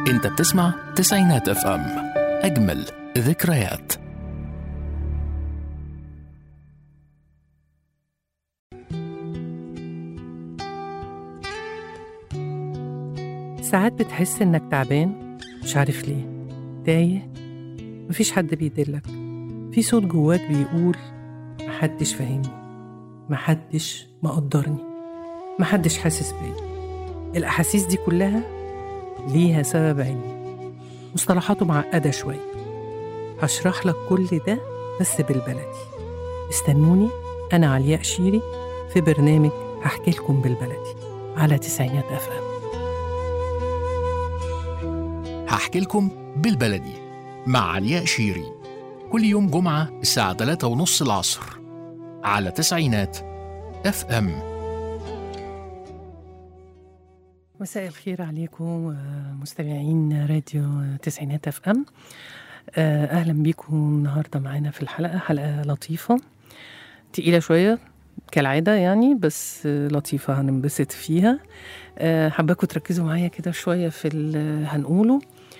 انت بتسمع تسعينات اف ام اجمل ذكريات ساعات بتحس إنك تعبان مش عارف ليه تايه مفيش حد بيدلك في صوت جواك بيقول محدش فاهمني محدش مقدرني محدش حاسس بيا الأحاسيس دي كلها ليها سبب علمي مصطلحاته معقدة شوية هشرح لك كل ده بس بالبلدي استنوني أنا علياء شيري في برنامج هحكي لكم بالبلدي على تسعينات أف أم هحكي لكم بالبلدي مع علياء شيري كل يوم جمعة الساعة 3 ونص العصر على تسعينات اف ام مساء الخير عليكم آه، مستمعين راديو تسعينات اف ام آه، اهلا بيكم النهارده معانا في الحلقه حلقه لطيفه تقيله شويه كالعاده يعني بس آه، لطيفه هننبسط فيها آه، حاباكم تركزوا معايا كده شويه في اللي هنقوله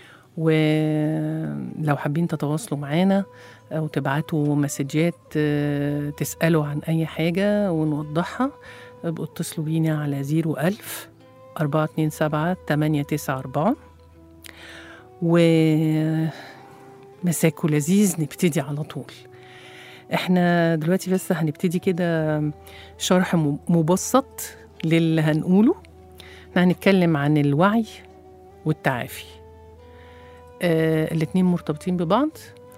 ولو حابين تتواصلوا معانا او تبعتوا مسجات آه، تسالوا عن اي حاجه ونوضحها ابقوا اتصلوا بينا على 01000 427 894 و مساكوا لذيذ نبتدي على طول احنا دلوقتي بس هنبتدي كده شرح م- مبسط للي هنقوله احنا هنتكلم عن الوعي والتعافي آه الاتنين مرتبطين ببعض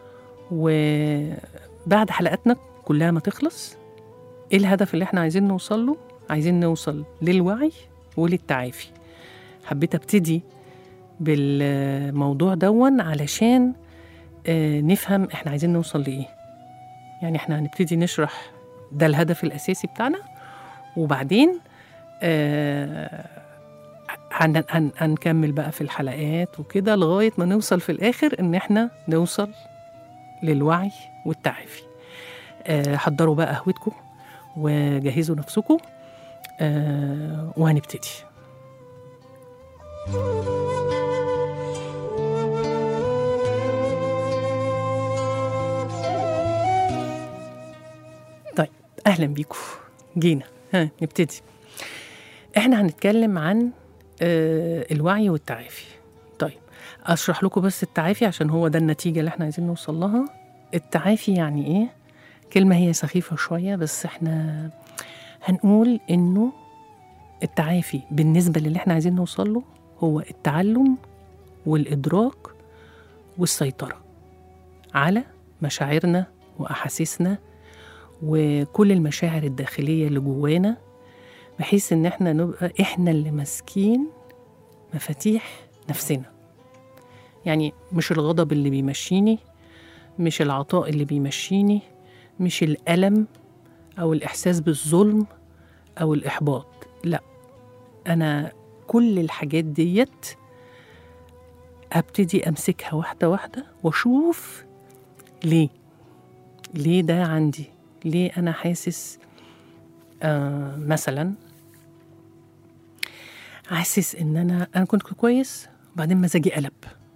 وبعد حلقاتنا كلها ما تخلص ايه الهدف اللي احنا عايزين نوصل له عايزين نوصل للوعي وللتعافي حبيت ابتدي بالموضوع دون علشان آه، نفهم احنا عايزين نوصل لايه يعني احنا هنبتدي نشرح ده الهدف الاساسي بتاعنا وبعدين آه، هن- هن- هنكمل بقى في الحلقات وكده لغايه ما نوصل في الاخر ان احنا نوصل للوعي والتعافي آه، حضروا بقى قهوتكم وجهزوا نفسكم آه، وهنبتدي طيب اهلا بيكم جينا ها نبتدي احنا هنتكلم عن آه، الوعي والتعافي طيب اشرح لكم بس التعافي عشان هو ده النتيجه اللي احنا عايزين نوصل لها التعافي يعني ايه كلمه هي سخيفه شويه بس احنا هنقول انه التعافي بالنسبه للي احنا عايزين نوصل له هو التعلم والادراك والسيطره على مشاعرنا واحاسيسنا وكل المشاعر الداخليه اللي جوانا بحيث ان احنا نبقى احنا اللي ماسكين مفاتيح نفسنا يعني مش الغضب اللي بيمشيني مش العطاء اللي بيمشيني مش الالم او الاحساس بالظلم او الاحباط لا انا كل الحاجات ديت ابتدي امسكها واحده واحده واشوف ليه ليه ده عندي ليه انا حاسس آه مثلا حاسس ان انا انا كنت كويس وبعدين مزاجي قلب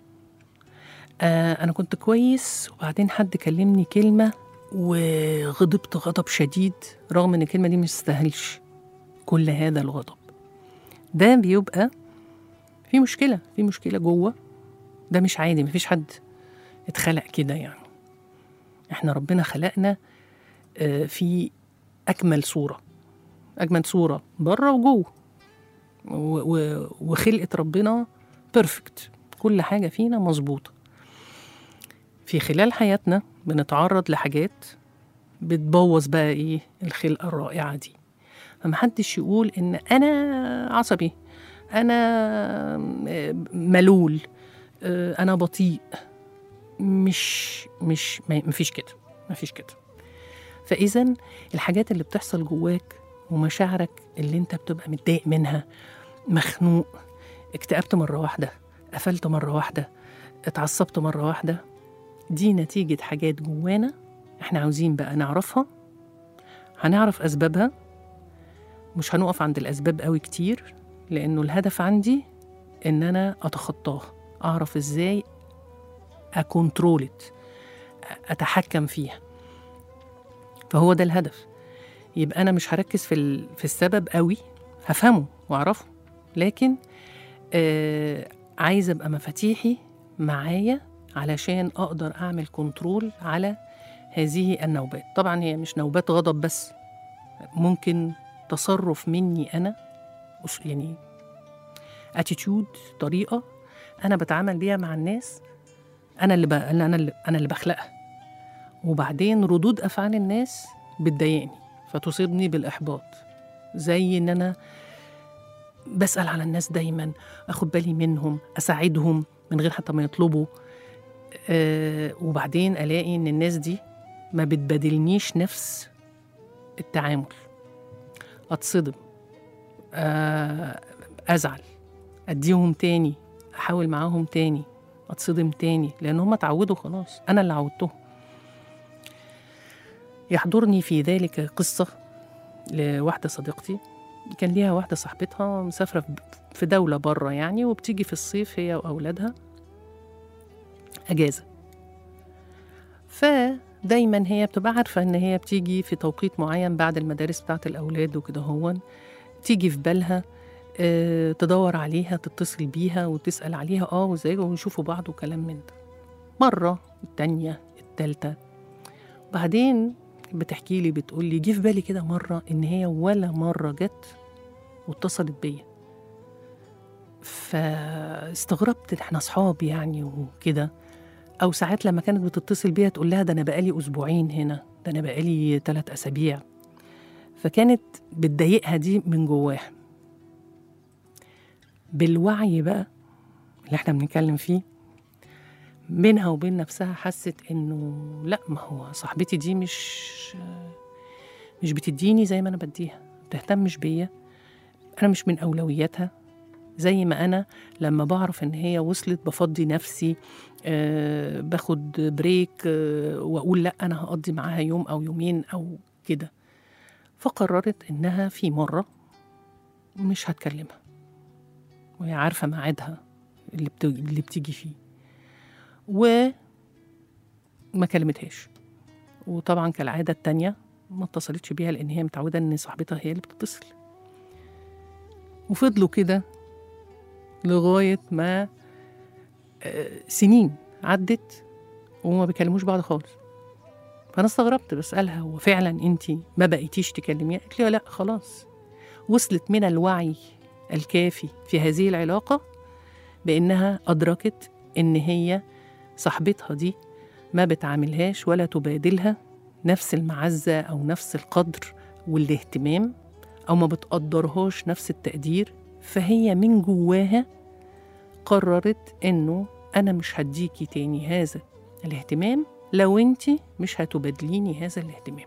آه انا كنت كويس وبعدين حد كلمني كلمه وغضبت غضب شديد رغم ان الكلمه دي مش تستاهلش كل هذا الغضب ده بيبقى في مشكله في مشكله جوه ده مش عادي مفيش حد اتخلق كده يعني احنا ربنا خلقنا آه، في اجمل صوره اجمل صوره بره وجوه و- و- وخلقه ربنا بيرفكت كل حاجه فينا مظبوطه في خلال حياتنا بنتعرض لحاجات بتبوظ بقى ايه الخلقه الرائعه دي فمحدش يقول ان انا عصبي انا آه، ملول آه، انا بطيء مش مش ما مفيش كده مفيش كده فاذا الحاجات اللي بتحصل جواك ومشاعرك اللي انت بتبقى متضايق منها مخنوق اكتئبت مره واحده قفلت مره واحده اتعصبت مره واحده دي نتيجه حاجات جوانا احنا عاوزين بقى نعرفها هنعرف اسبابها مش هنقف عند الاسباب قوي كتير لانه الهدف عندي ان انا اتخطاه اعرف ازاي اكونترولت اتحكم فيها فهو ده الهدف يبقى انا مش هركز في ال- في السبب قوي هفهمه واعرفه لكن آه عايزه ابقى مفاتيحي معايا علشان اقدر اعمل كنترول على هذه النوبات طبعا هي مش نوبات غضب بس ممكن تصرف مني انا أس- يعني اتيتيود طريقه انا بتعامل بيها مع الناس انا اللي ب... انا اللي انا اللي بخلقها وبعدين ردود افعال الناس بتضايقني فتصيبني بالاحباط زي ان انا بسال على الناس دايما اخد بالي منهم اساعدهم من غير حتى ما يطلبوا أه وبعدين الاقي ان الناس دي ما بتبادلنيش نفس التعامل اتصدم آه، ازعل اديهم تاني احاول معاهم تاني اتصدم تاني لان هم اتعودوا خلاص انا اللي عودتهم يحضرني في ذلك قصه لواحده صديقتي كان ليها واحده صاحبتها مسافره في- في دوله بره يعني وبتيجي في الصيف هي واولادها اجازه فدايما هي بتبقى عارفه ان هي بتيجي في توقيت معين بعد المدارس بتاعت الاولاد وكده هون تيجي في بالها آه، تدور عليها تتصل بيها وتسأل عليها اه وازاي ونشوفوا بعض وكلام من ده مرة التانية التالتة بعدين بتحكي لي بتقول لي جه في بالي كده مرة إن هي ولا مرة جت واتصلت بيا فاستغربت احنا أصحاب يعني وكده أو ساعات لما كانت بتتصل بيا تقول لها ده أنا بقالي أسبوعين هنا ده أنا بقالي ثلاث أسابيع فكانت بتضايقها دي من جواها بالوعي بقى اللي احنا بنتكلم فيه بينها وبين نفسها حست انه لا ما هو صاحبتي دي مش مش بتديني زي ما انا بديها ما بتهتمش بيا انا مش من اولوياتها زي ما انا لما بعرف ان هي وصلت بفضي نفسي آه باخد بريك آه واقول لا انا هقضي معاها يوم او يومين او كده فقررت انها في مره مش هتكلمها وهي عارفه ميعادها اللي, بت... اللي بتيجي فيه و ما كلمتهاش وطبعا كالعاده التانيه ما اتصلتش بيها لان هي متعوده ان صاحبتها هي اللي بتتصل وفضلوا كده لغايه ما آه، سنين عدت وما بيكلموش بعض خالص فانا استغربت بسالها هو فعلا انت ما بقيتيش تكلميها قالت لي لا خلاص وصلت من الوعي الكافي في هذه العلاقه بانها ادركت ان هي صاحبتها دي ما بتعاملهاش ولا تبادلها نفس المعزه او نفس القدر والاهتمام او ما بتقدرهاش نفس التقدير فهي من جواها قررت انه انا مش هديكي تاني هذا الاهتمام لو انت مش هتبادليني هذا الاهتمام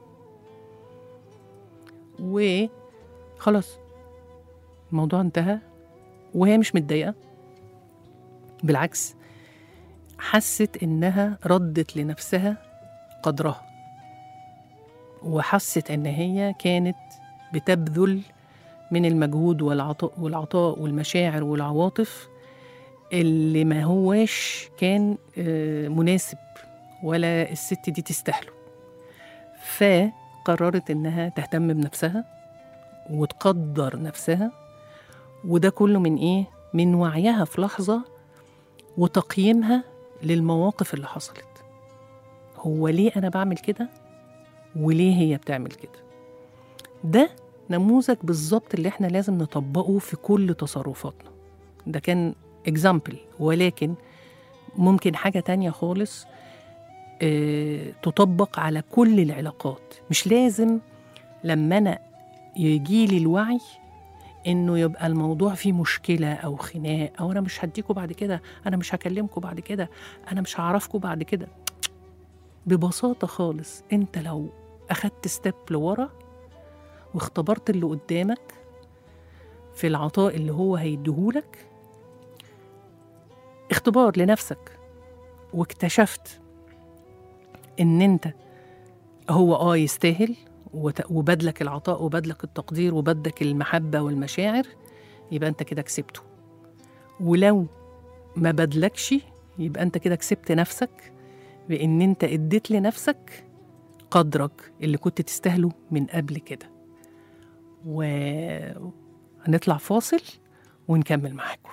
وخلاص الموضوع انتهى وهي مش متضايقه بالعكس حست انها ردت لنفسها قدرها وحست ان هي كانت بتبذل من المجهود والعطاء والعطاء والمشاعر والعواطف اللي ما هواش كان آه، مناسب ولا الست دي تستاهله فقررت انها تهتم بنفسها وتقدر نفسها وده كله من ايه من وعيها في لحظه وتقييمها للمواقف اللي حصلت هو ليه انا بعمل كده وليه هي بتعمل كده ده نموذج بالظبط اللي احنا لازم نطبقه في كل تصرفاتنا ده كان اكزامبل ولكن ممكن حاجة تانية خالص اه تطبق على كل العلاقات مش لازم لما أنا يجيلي الوعي إنه يبقى الموضوع فيه مشكلة أو خناق أو أنا مش هديكوا بعد كده أنا مش هكلمكوا بعد كده أنا مش هعرفكوا بعد كده ببساطة خالص أنت لو أخدت ستيب لورا واختبرت اللي قدامك في العطاء اللي هو هيديهولك اختبار لنفسك واكتشفت ان انت هو اه يستاهل وت- وبدلك العطاء وبدلك التقدير وبدلك المحبة والمشاعر يبقى انت كده كسبته ولو ما بدلكش يبقى انت كده كسبت نفسك بان انت اديت لنفسك قدرك اللي كنت تستاهله من قبل كده وهنطلع فاصل ونكمل معاكم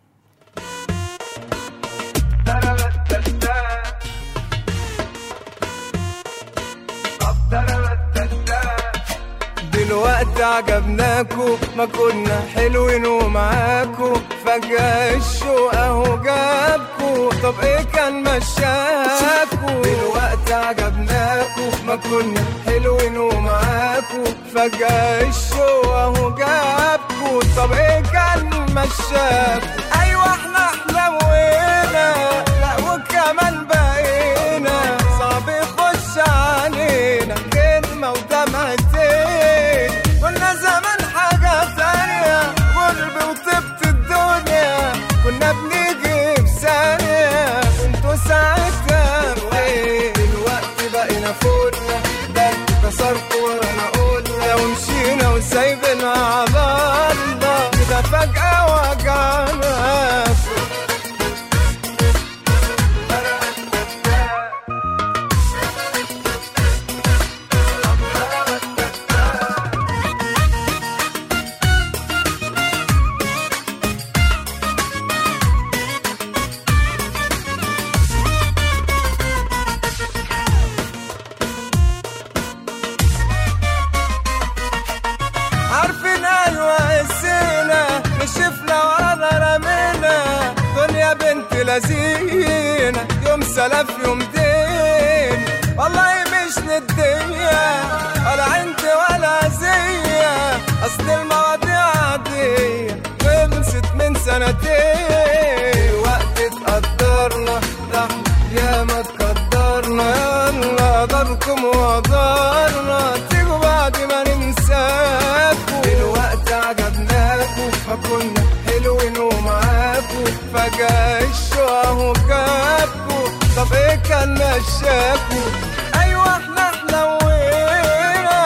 دلوقتي عجبناكو ما كنا حلوين ومعاكو فجأة الشوق اهو جابكو طب ايه كان مشاكو دلوقتي عجبناكو ما كنا حلوين ومعاكو فجأة الشوق اهو جابكو طب ايه كان مشاكو ايوه احنا حلوينا لا وكمان بقينا صعب يخش علينا كلمة ودمعتين كنا زمان حاجة تانية قرب وطبت الدنيا كنا بنيجي في ثانية انتوا ساعتها فين دلوقتي بقينا فوقنا ده انتوا كسرتوا ورانا قلنا ومشينا وسايبنا على الله كده فجأة وجعنا عارفين ايوه قسينا نشفنا ولا رمينا دنيا بنت لذينة يوم سلف يوم دين والله مش ندية ولا عندي ولا زية اصل المواضيع عادية خلصت من سنتين وقت اتقدرنا راح يا ما تقدرنا يلا داركم وقدرنا تيجوا بعد ما ننساكوا دلوقتي عجبناكوا ما كنا حلوين ومعاكوا فجأة الشوق اهو جابكوا طب ايه كان مشاكوا ايوه احنا حلوينا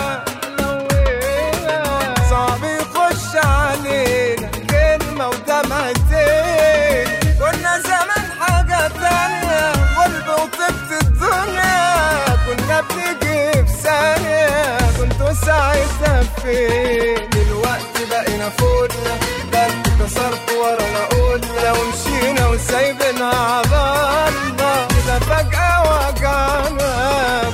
حلوينا صعب يخش علينا كلمة ودمعتين كنا زمان حاجة تانية قلب وطبت الدنيا كنا بنيجي في ثانية كنتوا ساعتها فين دلوقتي بقينا فوقنا ده انتوا كسرتوا ورانا قلنا ومشينا وسايبنا على الله كده فجأة وجعنا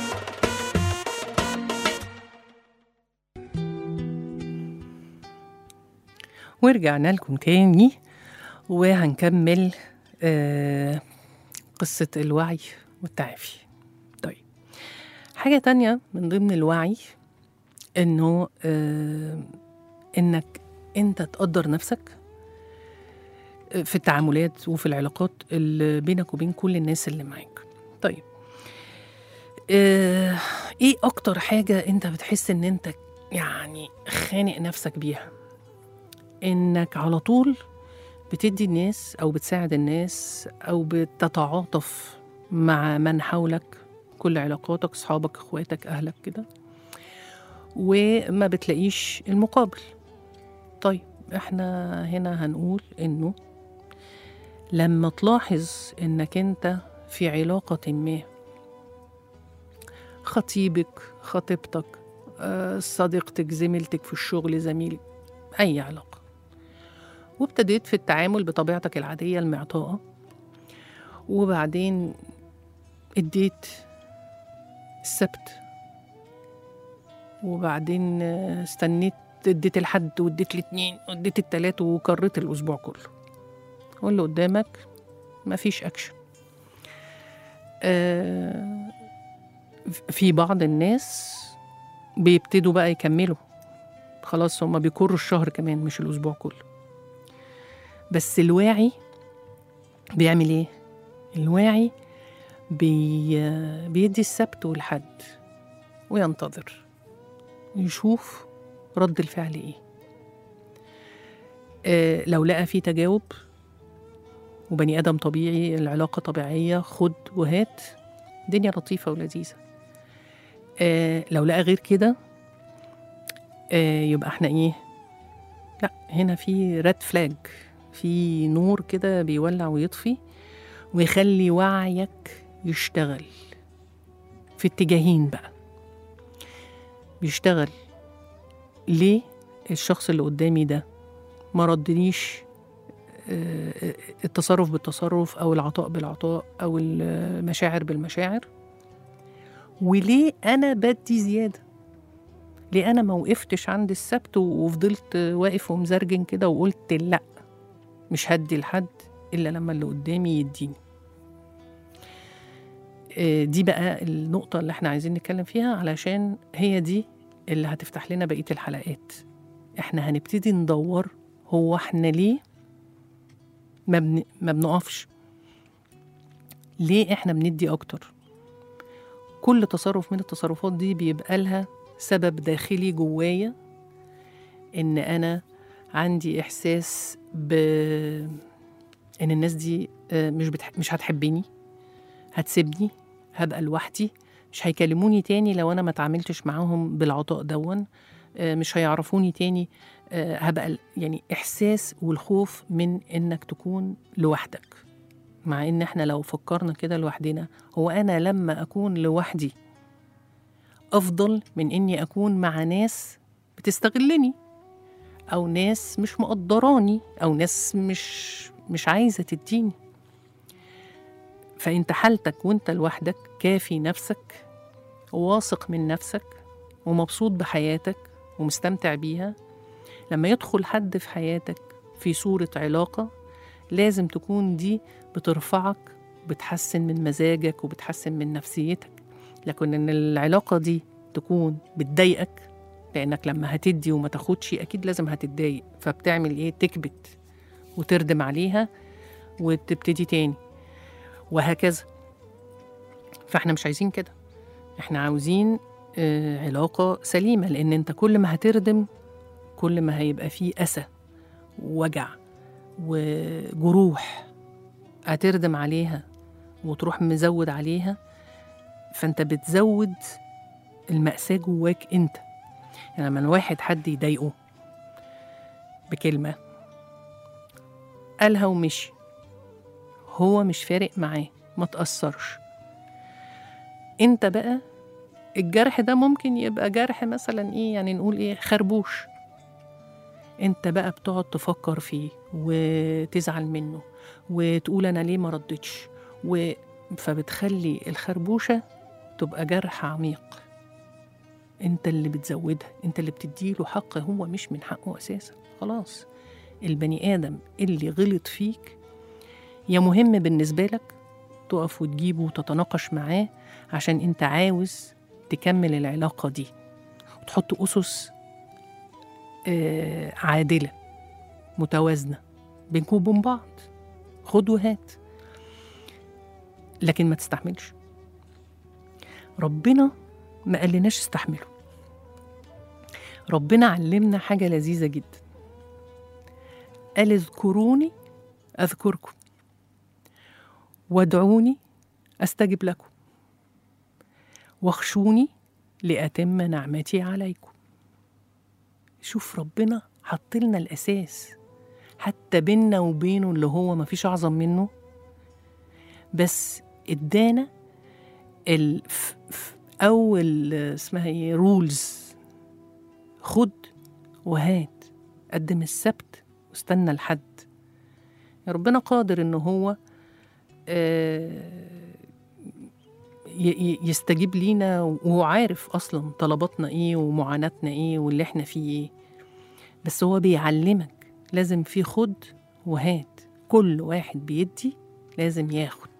ورجعنا لكم تاني وهنكمل آه قصة الوعي والتعافي طيب حاجة تانية من ضمن الوعي انه آه انك انت تقدر نفسك في التعاملات وفي العلاقات اللي بينك وبين كل الناس اللي معاك طيب آه ايه اكتر حاجة انت بتحس ان انت يعني خانق نفسك بيها انك على طول بتدي الناس او بتساعد الناس او بتتعاطف مع من حولك كل علاقاتك اصحابك اخواتك اهلك كده وما بتلاقيش المقابل طيب احنا هنا هنقول انه لما تلاحظ انك انت في علاقة ما خطيبك خطيبتك آه، صديقتك زميلتك في الشغل زميلك أي علاقة وابتديت في التعامل بطبيعتك العادية المعطاءة وبعدين اديت السبت وبعدين آه، استنيت اديت الحد واديت الاثنين واديت التلات وكررت الاسبوع كله واللي قدامك مفيش اكشن آه في بعض الناس بيبتدوا بقى يكملوا خلاص هما بيكروا الشهر كمان مش الاسبوع كله بس الواعي بيعمل ايه الواعي بي بيدي السبت والحد وينتظر يشوف رد الفعل ايه آه لو لقى في تجاوب وبني ادم طبيعي العلاقه طبيعيه خد وهات دنيا لطيفه ولذيذه آه لو لقى غير كده آه يبقى احنا ايه لا هنا في ريد فلاج في نور كده بيولع ويطفي ويخلي وعيك يشتغل في اتجاهين بقى بيشتغل ليه الشخص اللي قدامي ده ما ردنيش آه، التصرف بالتصرف او العطاء بالعطاء او المشاعر بالمشاعر وليه انا بدي زياده ليه انا ما وقفتش عند السبت وفضلت واقف ومزرجن كده وقلت لا مش هدي لحد الا لما اللي قدامي يديني آه، دي بقى النقطة اللي احنا عايزين نتكلم فيها علشان هي دي اللي هتفتح لنا بقية الحلقات احنا هنبتدي ندور هو احنا ليه ما, بن... ما بنقفش ليه احنا بندي اكتر كل تصرف من التصرفات دي بيبقى لها سبب داخلي جوايا ان انا عندي احساس ب ان الناس دي آه، مش بتح... مش هتحبني هتسيبني هبقى لوحدي مش هيكلموني تاني لو انا ما اتعاملتش معاهم بالعطاء دون آه، مش هيعرفوني تاني آه، هبقى ال- يعني احساس والخوف من انك تكون لوحدك مع ان احنا لو فكرنا كده لوحدنا هو انا لما اكون لوحدي افضل من اني اكون مع ناس بتستغلني او ناس مش مقدراني او ناس مش مش عايزه تديني فانت حالتك وانت لوحدك كافي نفسك واثق من نفسك ومبسوط بحياتك ومستمتع بيها لما يدخل حد في حياتك في صورة علاقة لازم تكون دي بترفعك بتحسن من مزاجك وبتحسن من نفسيتك لكن ان العلاقة دي تكون بتضايقك لانك لما هتدي وما تاخدش اكيد لازم هتتضايق فبتعمل ايه تكبت وتردم عليها وتبتدي تاني وهكذا فاحنا مش عايزين كده احنا عاوزين آه، علاقة سليمة لأن أنت كل ما هتردم كل ما هيبقى فيه أسى ووجع وجروح هتردم عليها وتروح مزود عليها فأنت بتزود المأساة جواك أنت يعني لما الواحد حد يضايقه بكلمة قالها ومشي هو مش فارق معاه ما تأثرش انت بقى الجرح ده ممكن يبقى جرح مثلا ايه يعني نقول ايه خربوش انت بقى بتقعد تفكر فيه وتزعل منه وتقول انا ليه ما ردتش و... فبتخلي الخربوشة تبقى جرح عميق انت اللي بتزودها انت اللي بتديله حق هو مش من حقه اساسا خلاص البني ادم اللي غلط فيك يا مهم بالنسبة لك تقف وتجيبه وتتناقش معاه عشان انت عاوز تكمل العلاقة دي وتحط أسس آه، عادلة متوازنة بينكم وبين بعض خد وهات لكن ما تستحملش ربنا ما قالناش استحملوا ربنا علمنا حاجة لذيذة جدا قال اذكروني أذكركم وادعوني أستجب لكم واخشوني لأتم نعمتي عليكم شوف ربنا حط لنا الأساس حتى بيننا وبينه اللي هو مفيش أعظم منه بس ادانا ال ف- ف- أول اسمها ايه رولز خد وهات قدم السبت واستنى الحد يا ربنا قادر ان هو آه، ي- ي- يستجيب لينا وهو عارف اصلا طلباتنا ايه ومعاناتنا ايه واللي احنا فيه ايه بس هو بيعلمك لازم في خد وهات كل واحد بيدي لازم ياخد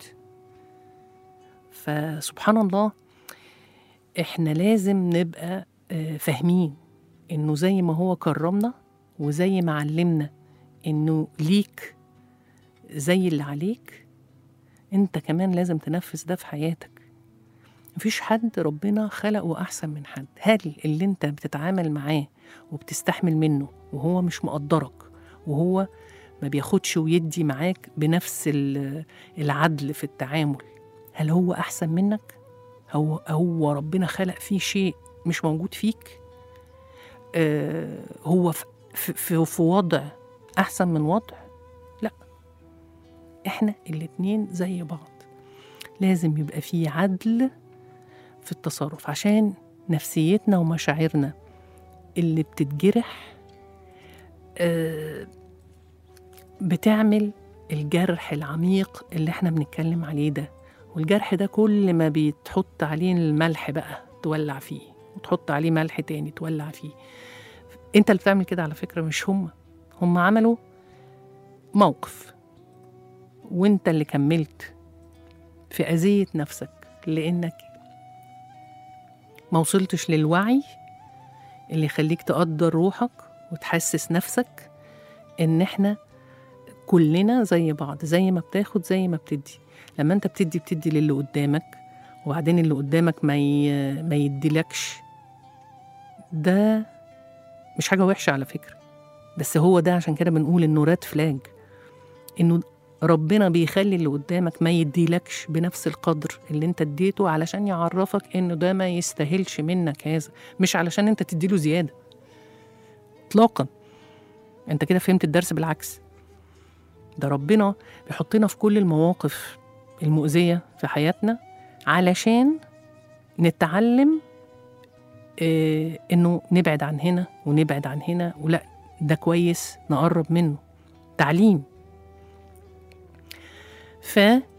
فسبحان الله احنا لازم نبقى آه، فاهمين انه زي ما هو كرمنا وزي ما علمنا انه ليك زي اللي عليك انت كمان لازم تنفذ ده في حياتك مفيش حد ربنا خلقه احسن من حد هل اللي انت بتتعامل معاه وبتستحمل منه وهو مش مقدرك وهو ما بياخدش ويدي معاك بنفس ال- العدل في التعامل هل هو احسن منك هو هو ربنا خلق فيه شيء مش موجود فيك آه هو في, في, في, في وضع احسن من وضع احنا الاتنين زي بعض لازم يبقى في عدل في التصرف عشان نفسيتنا ومشاعرنا اللي بتتجرح آه، بتعمل الجرح العميق اللي احنا بنتكلم عليه ده والجرح ده كل ما بيتحط عليه الملح بقى تولع فيه وتحط عليه ملح تاني تولع فيه انت اللي بتعمل كده على فكرة مش هم هم عملوا موقف وانت اللي كملت في أذية نفسك لأنك ما وصلتش للوعي اللي يخليك تقدر روحك وتحسس نفسك ان احنا كلنا زي بعض زي ما بتاخد زي ما بتدي لما انت بتدي بتدي للي قدامك وبعدين اللي قدامك ما ي... ما يديلكش ده مش حاجة وحشة على فكرة بس هو ده عشان كده بنقول انه راد فلاج انه ربنا بيخلي اللي قدامك ما يديلكش بنفس القدر اللي انت اديته علشان يعرفك انه ده ما يستاهلش منك هذا مش علشان انت تديله زيادة اطلاقا انت كده فهمت الدرس بالعكس ده ربنا بيحطنا في كل المواقف المؤذية في حياتنا علشان نتعلم اه انه نبعد عن هنا ونبعد عن هنا ولا ده كويس نقرب منه تعليم ف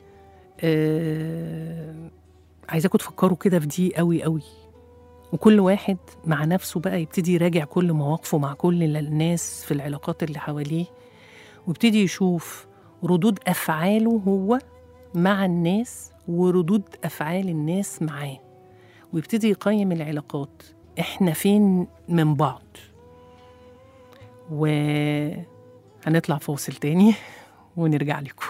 آه، عايزاكم تفكروا كده في دي قوي قوي وكل واحد مع نفسه بقى يبتدي يراجع كل مواقفه مع كل الناس في العلاقات اللي حواليه ويبتدي يشوف ردود أفعاله هو مع الناس وردود أفعال الناس معاه ويبتدي يقيم العلاقات احنا فين من بعض وهنطلع فاصل تاني ونرجع لكم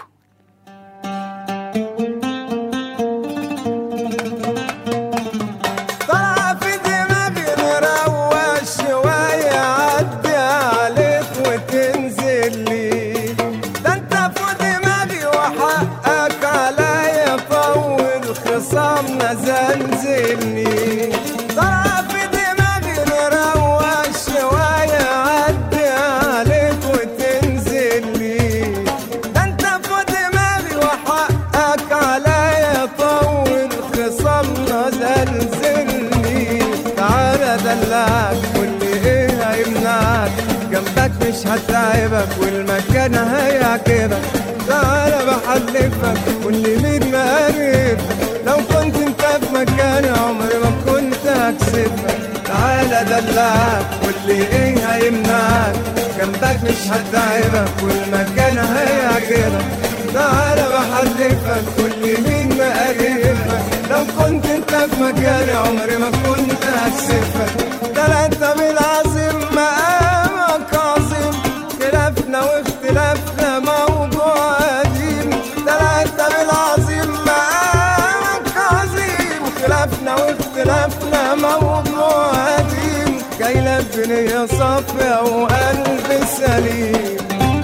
طلع في دماغي نروق شوية عدي عليك وتنزل لي ده انت في دماغي وحقك عليا طول خصامنا زلزلني طلع في دماغي نروق شوية عدي عليك وتنزل لي ده انت في دماغي وحقك عليا طول خصامنا زلزلني تعالى دلعك واللي ايه هيمنعك جنبك مش هتعبك والمكان هيعجبك تعالى بحلفك واللي مين مقرب لو كنت انت في مكاني عمري ما كنت هكسبك تعالى دلعك واللي ايه هيمنعك جنبك مش هتعبك والمكان هيعجبك تعالى بحلفك كل مين مقربك لو كنت انت في مكاني عمري ما كنت هكسفك ده لا انت بالعظيم مقامك عظيم خلافنا واختلافنا موضوع قديم ده لا انت بالعظيم مقامك عظيم خلافنا واختلافنا موضوع قديم جاي لك بنية صافية وقلب سليم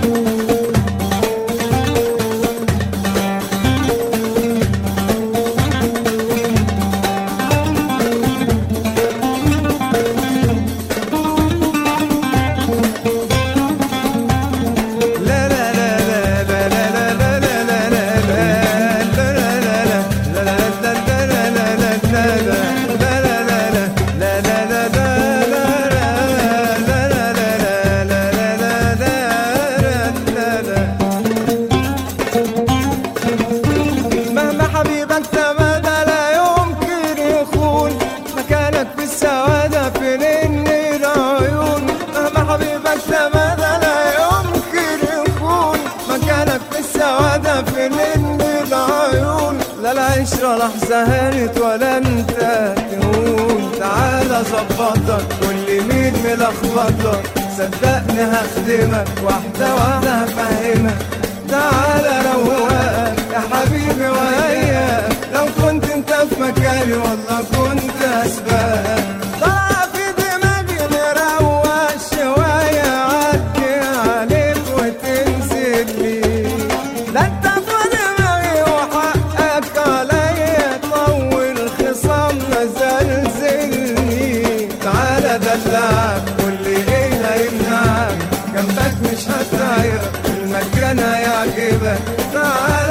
مهما حبيبك تمادى لا يمكن يخون مكانك في السعادة في نني العيون مهما حبيبك تمادى لا يمكن يخون مكانك في السعادة في نني العيون لا العشرة لحظة هانت ولا انت تهون تعالى ظبطك كل مين ملخبطك صدقني هخدمك واحدة واحدة هفهمك تعالى روقك يا حبيبي وياك لو كنت انت في مكاني والله كنت اسبقك طلع في دماغي نروق شوية عدي عليك وتنزل لي لا انت في دماغي وحقك عليا طول خصامنا زلزلني تعالى دلعك واللي ايه هيمنعك جنبك مش هتعير المكان هيعجبك تعالى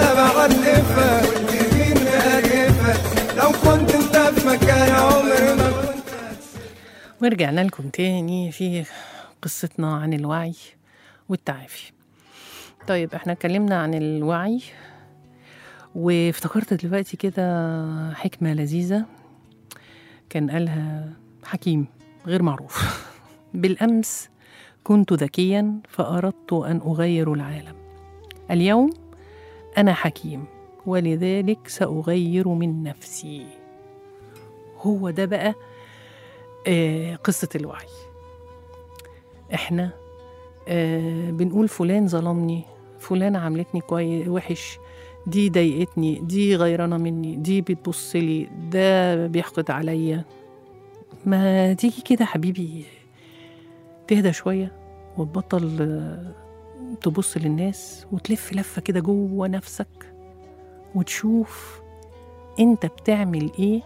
ورجعنا لكم تاني في قصتنا عن الوعي والتعافي طيب احنا اتكلمنا عن الوعي وافتكرت دلوقتي كده حكمة لذيذة كان قالها حكيم غير معروف بالأمس كنت ذكيا فأردت أن أغير العالم اليوم أنا حكيم ولذلك سأغير من نفسي هو ده بقى آه، قصة الوعي احنا آه، بنقول فلان ظلمني فلان عملتني كويس وحش دي ضايقتني دي غيرانة مني دي بتبص لي ده بيحقد عليا ما تيجي كده حبيبي تهدى شوية وتبطل آه، تبص للناس وتلف لفة كده جوه نفسك وتشوف انت بتعمل ايه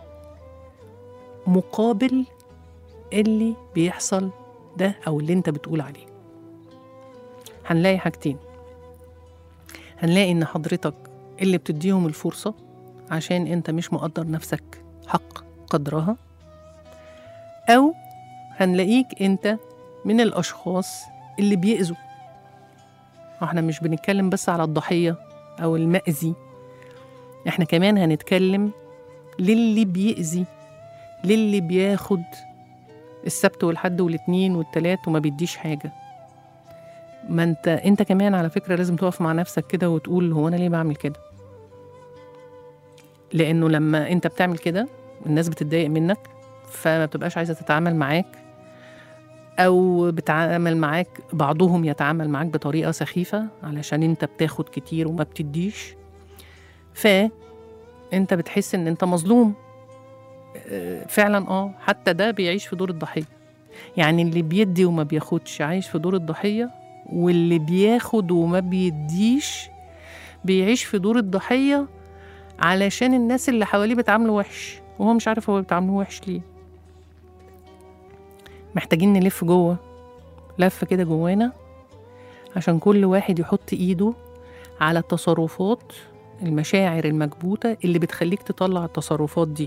مقابل اللي بيحصل ده او اللي انت بتقول عليه هنلاقي حاجتين هنلاقي ان حضرتك اللي بتديهم الفرصة عشان انت مش مقدر نفسك حق قدرها او هنلاقيك انت من الاشخاص اللي بيأذوا احنا مش بنتكلم بس على الضحية او المأذي احنا كمان هنتكلم للي بيأذي للي بياخد السبت والحد والاثنين والتلات وما بيديش حاجة ما انت انت كمان على فكرة لازم تقف مع نفسك كده وتقول هو انا ليه بعمل كده لانه لما انت بتعمل كده الناس بتتضايق منك فما بتبقاش عايزة تتعامل معاك او بتعامل معاك بعضهم يتعامل معاك بطريقة سخيفة علشان انت بتاخد كتير وما بتديش فانت بتحس ان انت مظلوم آه، فعلا اه حتى ده بيعيش في دور الضحية يعني اللي بيدي وما بياخدش عايش في دور الضحية واللي بياخد وما بيديش بيعيش في دور الضحية علشان الناس اللي حواليه بتعامله وحش وهو مش عارف هو بتعامله وحش ليه محتاجين نلف جوه لف كده جوانا عشان كل واحد يحط ايده على التصرفات المشاعر المكبوتة اللي بتخليك تطلع التصرفات دي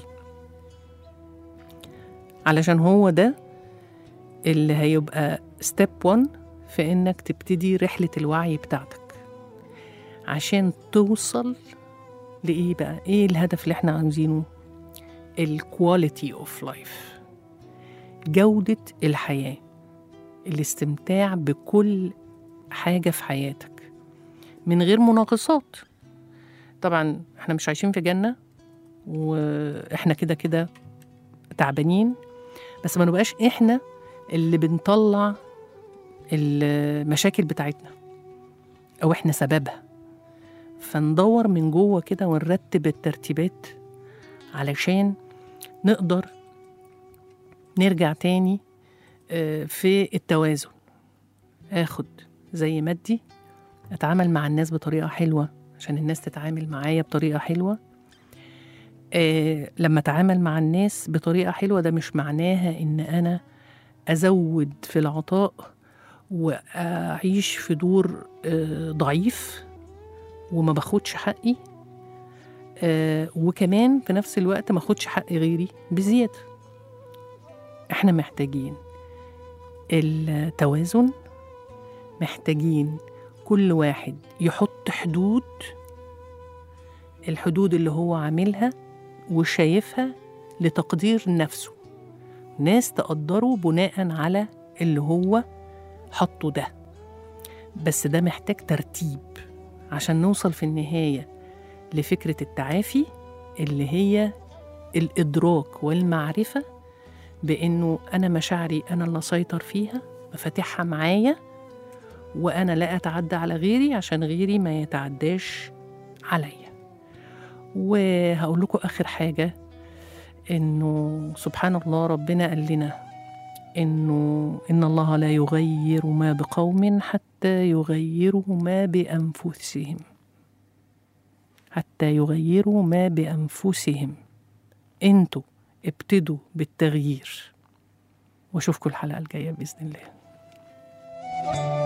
علشان هو ده اللي هيبقى ستيب 1 في انك تبتدي رحلة الوعي بتاعتك عشان توصل لإيه بقى؟ إيه الهدف اللي إحنا عاوزينه؟ الكواليتي اوف لايف جودة الحياة الاستمتاع بكل حاجة في حياتك من غير مناقصات طبعا احنا مش عايشين في جنة واحنا كده كده تعبانين بس ما نبقاش احنا اللي بنطلع المشاكل بتاعتنا او احنا سببها فندور من جوه كده ونرتب الترتيبات علشان نقدر نرجع تاني آه، في التوازن اخد زي ما ادي اتعامل مع الناس بطريقه حلوه عشان الناس تتعامل معايا بطريقه حلوه آه لما اتعامل مع الناس بطريقه حلوه ده مش معناها ان انا ازود في العطاء واعيش في دور آه ضعيف وما باخدش حقي آه وكمان في نفس الوقت ما اخدش حق غيري بزياده احنا محتاجين التوازن محتاجين كل واحد يحط حدود الحدود اللي هو عاملها وشايفها لتقدير نفسه ناس تقدره بناء على اللي هو حطه ده بس ده محتاج ترتيب عشان نوصل في النهاية لفكرة التعافي اللي هي الإدراك والمعرفة بإنه أنا مشاعري أنا اللي أسيطر فيها مفاتيحها معايا وأنا لا أتعدى على غيري عشان غيري ما يتعداش عليا وهقول لكم آخر حاجة إنه سبحان الله ربنا قال لنا إنه إن الله لا يغير ما بقوم حتى يغيروا ما بأنفسهم حتى يغيروا ما بأنفسهم انتوا ابتدوا بالتغيير واشوفكم الحلقة الجاية بإذن الله